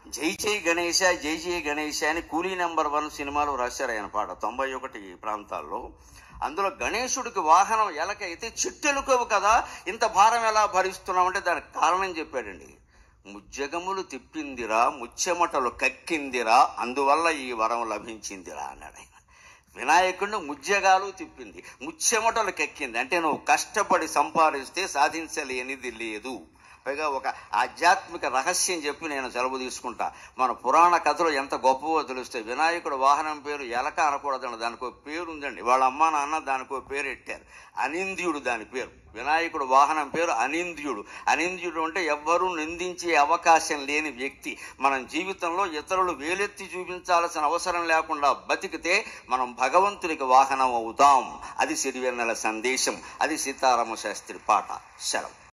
జై జై గణేష జై జై గణేష అని కూలీ నెంబర్ వన్ సినిమాలో రాశారు ఆయన పాట తొంభై ఒకటి ప్రాంతాల్లో అందులో గణేశుడికి వాహనం ఎలకైతే చిట్టెలుకోవు కదా ఇంత భారం ఎలా భరిస్తున్నామంటే దానికి కారణం చెప్పాడండి ముజ్జగములు తిప్పిందిరా ముచ్చెమటలు కక్కిందిరా అందువల్ల ఈ వరం లభించిందిరా అన్నాడు ఆయన వినాయకుడిని ముజ్జగాలు తిప్పింది ముచ్చెమటలు కక్కింది అంటే నువ్వు కష్టపడి సంపాదిస్తే సాధించలేనిది లేదు పైగా ఒక ఆధ్యాత్మిక రహస్యం చెప్పి నేను సెలవు తీసుకుంటా మన పురాణ కథలు ఎంత గొప్పవో తెలుస్తాయి వినాయకుడు వాహనం పేరు ఎలక అనకూడదండి దానికి ఒక పేరు ఉందండి వాళ్ళ అమ్మ నాన్న దానికి ఒక పేరు పెట్టారు అనింద్యుడు దాని పేరు వినాయకుడు వాహనం పేరు అనింద్యుడు అనింద్యుడు అంటే ఎవ్వరూ నిందించే అవకాశం లేని వ్యక్తి మనం జీవితంలో ఇతరులు వేలెత్తి చూపించాల్సిన అవసరం లేకుండా బతికితే మనం భగవంతునికి వాహనం అవుతాం అది సిరివెన్నెల సందేశం అది సీతారామ శాస్త్రి పాట శరం